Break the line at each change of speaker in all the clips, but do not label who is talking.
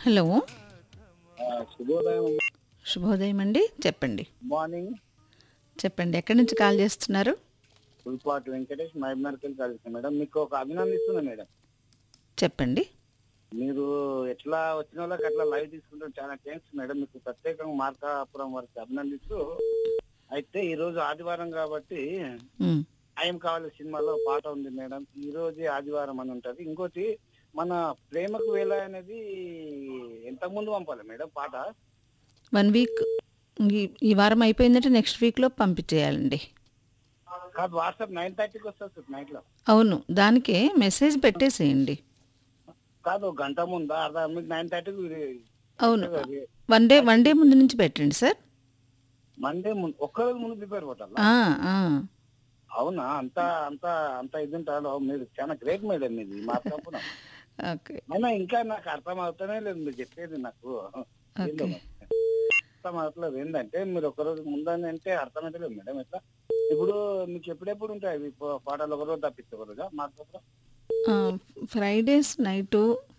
Hello
ఆ, శుభోదయం
శుభోదయం అండి చెప్పండి
మార్నింగ్
చెప్పండి ఎక్కడి నుంచి కాల్ చేస్తున్నారు
పుల్పాటి వెంకటేష్ మహబూబ్నగర్కి కలిసి మేడం మీకు ఒక అభినందిస్తున్నా మేడం
చెప్పండి
మీరు ఎట్లా వచ్చిన వాళ్ళకి అట్లా లైవ్ తీసుకుంటాం చాలా థ్యాంక్స్ మేడం మీకు ప్రత్యేకంగా మార్కాపురం వారికి అభినందిస్తూ అయితే ఈ రోజు ఆదివారం కాబట్టి
ఉమ్,
ఐఎం కావాలి సినిమాలో పాట ఉంది మేడం ఈ రోజే ఆదివారం అని ఉంటది ఇంకోటి మన ప్రేమకు వేళ అనేది ఎంత ముందు పంపాలి మేడం పాట
వన్ వీక్ ఈ- ఈ వారం అయిపోయిందంటే నెక్స్ట్ వీక్లో పంపించేయాలండి
కాదు వాట్సాప్ నైన్ థర్టీకి వస్తుంది నైట్ లో
అవును దానికే మెసేజ్ పెట్టేసేయండి
కాదు ఒక గంట ముందా అర్ధ మీకు నైన్ థర్టీకి
అవును వన్ డే వన్ డే ముందు నుంచి పెట్టండి సార్
మండే ముందు ఒక్క రోజు ముందు ప్రిపేర్ కొట్టాలా
ఆ, ఆ.
అవునా అంత అంత అంత ఇది ఉంటారు మీరు చాలా గ్రేట్ మేడం మీది మా తప్పున
ఓకే
అయినా ఇంకా నాకు అర్థం అవుతానే లేదు మీరు చెప్పేది నాకు ఏందో మరి. అర్థం అవట్లేదు ఏంటంటే మీరు ఒక రోజు ముందని అంటే అర్థమైతే లేదు మేడం ఎట్లా ఇప్పుడు మీకు ఎప్పుడెప్పుడు ఉంటాయి ఇవి పా- పాటలు ఒక రోజు తప్పిస్తే ఒక రోజా మా తప్పున
ఫ్రైడేస్ నైటు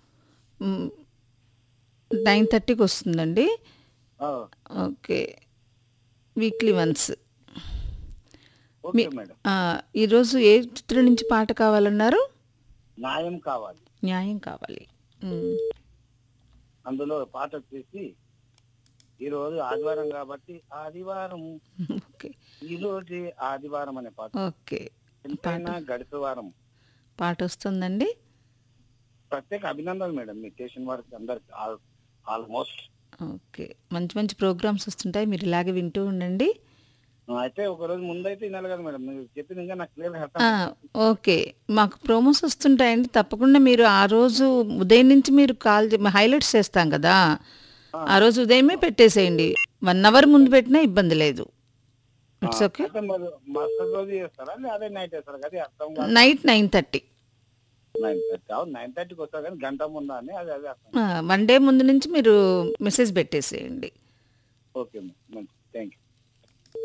నైన్ థర్టీకి వస్తుందండి
ఆ,
okay weekly once
okay madam
ఈరోజు ఏ చిత్రం నుంచి పాట కావాలన్నారు
న్యాయం కావాలి
న్యాయం కావాలి ఉమ్,
అందులో పాట వచ్చేసి ఈ రోజు ఆదివారం కాబట్టి ఆదివారం
ఓకే
ఈ రోజే ఆదివారం అనే పాట
ఓకే
ఎంతైనా గడిపే వారం
పాట వస్తుందండి
ప్రత్యేక అభినందనలు మేడం మీ స్టేషన్ వారికి అందరికి ఆల్మోస్ట్
ఓకే మంచి మంచి ప్రోగ్రామ్స్ వస్తుంటాయి మీరు ఇలాగే వింటూ ఉండండి
అయితే ఒక రోజు ముందైతే వినాలి కదా మేడం మీరు చెప్పింది ఇంకా నాకు క్లియర్
ఆ, ఓకే మాకు ప్రోమోస్ వస్తుంటాయండి తప్పకుండా మీరు ఆ రోజు ఉదయం నుంచి మీరు కాల్ హైలైట్స్ చేస్తాం కదా ఆ రోజు ఉదయమే పెట్టేసేయండి వన్ అవర్ ముందు పెట్టినా ఇబ్బంది లేదు ఇట్స్ ఓకే
అయితే మరి మరుసటి రోజు చేస్తారా లేదా అదే నైట్ చేస్తారా కదా అర్థం కాదు
night nine thirty
nine thirty అవును నైన్ థర్టీకి వస్తారు కానీ గంట ముందా అని అదే అదే అర్థం
వన్ డే ముందు నుంచి మీరు మెసేజ్ పెట్టేసేయండి
ఓకే మేడం థ్యాంక్ యూ